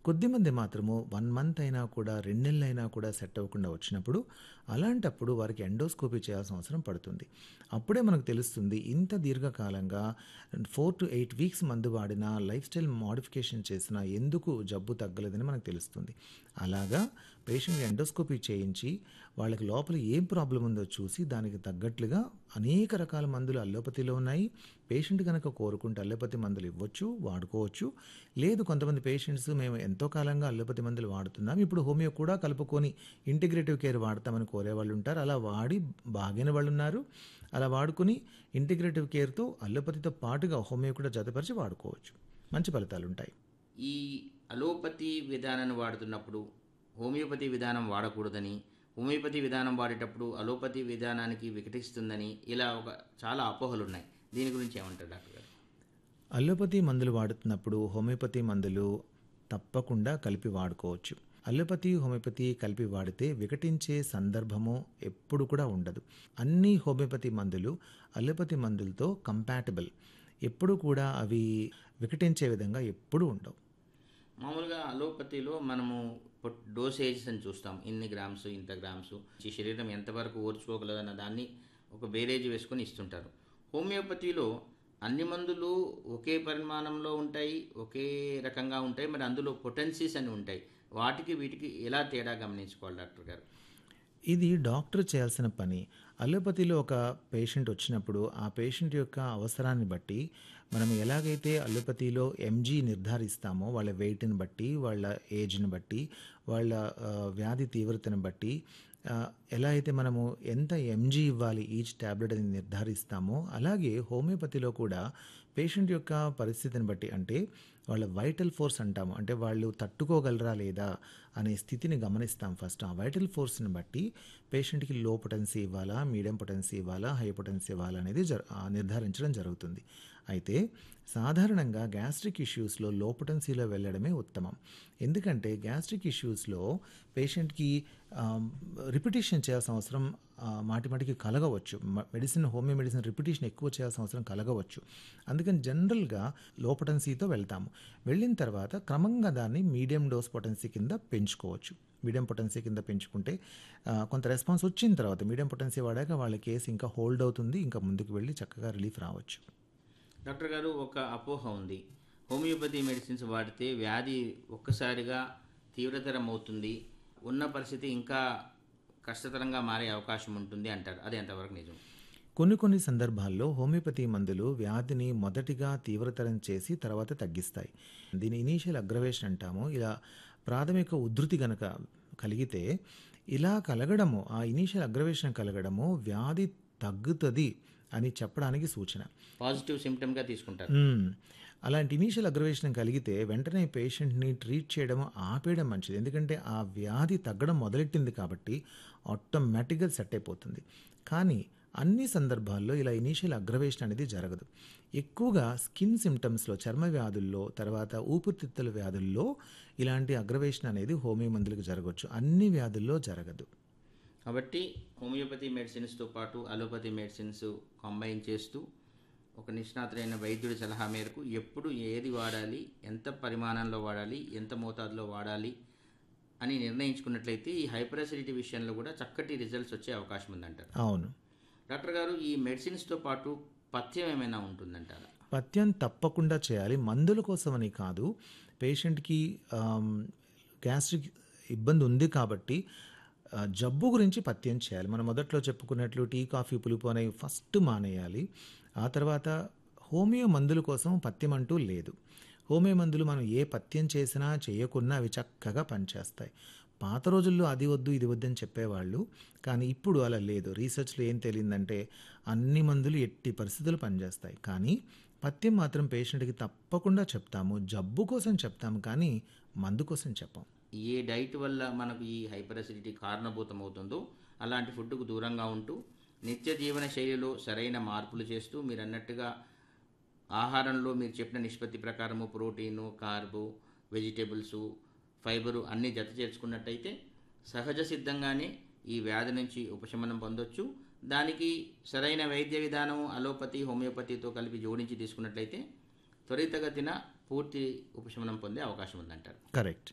కొద్దిమంది మాత్రము one month అయినా కూడా రెండు నెలలు అయినా కూడా సెట్ అవ్వకుండా వచ్చినప్పుడు అలాంటప్పుడు వారికి ఎండోస్కోపీ చేయాల్సిన అవసరం పడుతుంది అప్పుడే మనకు తెలుస్తుంది ఇంత దీర్ఘకాలంగా ఫోర్ టు ఎయిట్ వీక్స్ మందు వాడినా లైఫ్ స్టైల్ మోడిఫికేషన్ చేసినా ఎందుకు జబ్బు తగ్గలేదని మనకు తెలుస్తుంది అలాగా పేషెంట్ ఎండోస్కోపీ చేయించి వాళ్ళకి లోపల ఏం ప్రాబ్లం ఉందో చూసి దానికి తగ్గట్లుగా అనేక రకాల మందులు అల్లోపతిలో ఉన్నాయి పేషెంట్ కనుక కోరుకుంటే అల్లోపతి మందులు ఇవ్వచ్చు వాడుకోవచ్చు లేదు కొంతమంది పేషెంట్స్ మేము ఎంతో కాలంగా అల్లోపతి మందులు వాడుతున్నాం ఇప్పుడు హోమియో కూడా కలుపుకొని ఇంటిగ్రేటివ్ కేర్ వాడతామని కోరే వాళ్ళు ఉంటారు అలా వాడి బాగైన వాళ్ళు ఉన్నారు అలా వాడుకుని ఇంటిగ్రేటివ్ కేర్తో అల్లోపతితో పాటుగా హోమియో కూడా జతపరిచి వాడుకోవచ్చు మంచి ఫలితాలు ఉంటాయి ఈ అలోపతి విధానాన్ని వాడుతున్నప్పుడు హోమియోపతి విధానం వాడకూడదని హోమియోపతి విధానం వాడేటప్పుడు అలోపతి విధానానికి వికటిస్తుందని ఇలా ఒక చాలా అపోహలు ఉన్నాయి దీని గురించి ఏమంటారు డాక్టర్ గారు అల్లోపతి మందులు వాడుతున్నప్పుడు హోమియోపతి మందులు తప్పకుండా కలిపి వాడుకోవచ్చు అల్లోపతి హోమియోపతి కలిపి వాడితే వికటించే సందర్భము ఎప్పుడు కూడా ఉండదు అన్ని హోమియోపతి మందులు అల్లోపతి మందులతో కంపాటబుల్ ఎప్పుడు కూడా అవి వికటించే విధంగా ఎప్పుడూ ఉండవు మామూలుగా అలోపతిలో మనము డోసేజెస్ అని చూస్తాం ఇన్ని గ్రామ్స్ ఇంత గ్రామ్స్ ఈ శరీరం ఎంతవరకు ఓర్చుకోగలదన్న దాన్ని ఒక బేరేజ్ వేసుకొని ఇస్తుంటారు హోమియోపతిలో అన్ని మందులు ఒకే పరిమాణంలో ఉంటాయి ఒకే రకంగా ఉంటాయి మరి అందులో పొటెన్సీస్ అని ఉంటాయి వాటికి వీటికి ఎలా తేడా గమనించుకోవాలి డాక్టర్ గారు ఇది డాక్టర్ చేయాల్సిన పని అల్లోపతిలో ఒక పేషెంట్ వచ్చినప్పుడు ఆ పేషెంట్ యొక్క అవసరాన్ని బట్టి మనం ఎలాగైతే అల్లోపతిలో ఎంజీ నిర్ధారిస్తామో వాళ్ళ వెయిట్ని బట్టి వాళ్ళ ఏజ్ని బట్టి వాళ్ళ ఆ, వ్యాధి తీవ్రతను బట్టి ఆ, ఎలా అయితే మనము ఎంత ఎంజీ ఇవ్వాలి ఈచ్ ట్యాబ్లెట్ అని నిర్ధారిస్తామో అలాగే హోమియోపతిలో కూడా పేషెంట్ యొక్క పరిస్థితిని బట్టి అంటే వాళ్ళ వైటల్ ఫోర్స్ అంటాము అంటే వాళ్ళు తట్టుకోగలరా లేదా అనే స్థితిని గమనిస్తాం ఫస్ట్ ఆ వైటల్ ఫోర్స్ని బట్టి పేషెంట్కి లో పొటెన్సీ ఇవ్వాలా మీడియం పొటెన్సీ ఇవ్వాలా హై పొటెన్సీ ఇవ్వాలా అనేది జర ఆ, నిర్ధారించడం జరుగుతుంది అయితే సాధారణంగా గ్యాస్ట్రిక్ ఇష్యూస్లో లో పొటెన్సీలో వెళ్ళడమే ఉత్తమం ఎందుకంటే గ్యాస్ట్రిక్ ఇష్యూస్లో పేషెంట్కి రిపిటేషన్ చేయాల్సిన అవసరం ఆ, మాటి మాటికి కలగవచ్చు మ- మెడిసిన్ హోమియో మెడిసిన్ రిపిటేషన్ ఎక్కువ చేయాల్సిన అవసరం కలగవచ్చు అందుకని జనరల్గా లో పొటెన్సీతో వెళ్తాము వెళ్ళిన తర్వాత క్రమంగా దాన్ని మీడియం డోస్ పొటెన్సీ కింద పెంచుకోవచ్చు మీడియం పొటెన్సీ కింద పెంచుకుంటే ఆ, కొంత రెస్పాన్స్ వచ్చిన తర్వాత మీడియం పొటెన్సీ వాడాక వాళ్ళ కేసు ఇంకా హోల్డ్ అవుతుంది ఇంకా ముందుకు వెళ్ళి చక్కగా రిలీఫ్ రావచ్చు డాక్టర్ గారు ఒక అపోహ ఉంది హోమియోపతి మెడిసిన్స్ వాడితే వ్యాధి ఒక్కసారిగా తీవ్రతరం అవుతుంది ఉన్న పరిస్థితి ఇంకా కష్టతరంగా మారే అవకాశం ఉంటుంది అంటారు అది ఎంతవరకు నిజం కొన్ని కొన్ని సందర్భాల్లో హోమియోపతి మందులు వ్యాధిని మొదటిగా తీవ్రతరం చేసి తర్వాత తగ్గిస్తాయి దీని ఇనీషియల్ అగ్రవేషన్ అంటాము ఇలా ప్రాథమిక ఉధృతి గనక కలిగితే ఇలా కలగడము ఆ ఇనీషియల్ అగ్రవేషన్ కలగడము వ్యాధి తగ్గుతుంది అని చెప్పడానికి సూచన పాజిటివ్ సిమ్టమ్గా తీసుకుంటారు మ్మ్. అలాంటి ఇనీషియల్ అగ్రవేషన్ కలిగితే వెంటనే పేషెంట్ని ట్రీట్ చేయడం ఆపేయడం మంచిది ఎందుకంటే ఆ వ్యాధి తగ్గడం మొదలెట్టింది కాబట్టి ఆటోమేటిక్గా సెట్ అయిపోతుంది కానీ అన్ని సందర్భాల్లో ఇలా ఇనీషియల్ అగ్రవేషన్ అనేది జరగదు ఎక్కువగా స్కిన్ సిమ్టమ్స్లో చర్మ వ్యాధుల్లో తర్వాత ఊపిరితిత్తుల వ్యాధుల్లో ఇలాంటి అగ్రవేషన్ అనేది హోమియో మందులకు జరగవచ్చు అన్ని వ్యాధుల్లో జరగదు కాబట్టి హోమియోపతి మెడిసిన్స్తో పాటు అలోపతి మెడిసిన్స్ కంబైన్ చేస్తూ ఒక నిష్ణాతులైన వైద్యుడి సలహా మేరకు ఎప్పుడు ఏది వాడాలి ఎంత పరిమాణంలో వాడాలి ఎంత మోతాదులో వాడాలి అని నిర్ణయించుకున్నట్లయితే ఈ హైపర్ అసిడిటీ విషయంలో కూడా చక్కటి రిజల్ట్స్ వచ్చే అవకాశం ఉందంటారు అవును డాక్టర్ గారు ఈ మెడిసిన్స్తో పాటు పథ్యం ఏమైనా ఉంటుందంటారా పథ్యం తప్పకుండా చేయాలి మందుల కోసమని కాదు పేషెంట్కి గ్యాస్ట్రిక్ ఇబ్బంది ఉంది కాబట్టి ఆ, జబ్బు గురించి పథ్యం చేయాలి మనం మొదట్లో చెప్పుకున్నట్లు టీ కాఫీ పులుపు అనేవి ఫస్ట్ మానేయాలి ఆ తర్వాత హోమియో మందుల కోసం పథ్యం అంటూ లేదు హోమియో మందులు మనం ఏ పథ్యం చేసినా చేయకున్నా అవి చక్కగా పనిచేస్తాయి పాత రోజుల్లో అది వద్దు ఇది వద్దు అని చెప్పేవాళ్ళు కానీ ఇప్పుడు అలా లేదు రీసెర్చ్లో ఏం తెలియందంటే అన్ని మందులు ఎట్టి పరిస్థితులు పనిచేస్తాయి కానీ పథ్యం మాత్రం పేషెంట్కి తప్పకుండా చెప్తాము జబ్బు కోసం చెప్తాము కానీ మందు కోసం చెప్పాం ఏ డైట్ వల్ల మనకు ఈ హైపర్ అసిడిటీ కారణభూతం అవుతుందో అలాంటి ఫుడ్కు దూరంగా ఉంటూ నిత్య జీవన శైలిలో సరైన మార్పులు చేస్తూ మీరు అన్నట్టుగా ఆహారంలో మీరు చెప్పిన నిష్పత్తి ప్రకారము ప్రోటీను కార్బు వెజిటేబుల్స్ ఫైబరు అన్నీ జత చేర్చుకున్నట్టయితే సహజ సిద్ధంగానే ఈ వ్యాధి నుంచి ఉపశమనం పొందొచ్చు దానికి సరైన వైద్య విధానం అలోపతి హోమియోపతితో కలిపి జోడించి తీసుకున్నట్లయితే త్వరితగతిన పూర్తి ఉపశమనం పొందే అవకాశం ఉందంటారు కరెక్ట్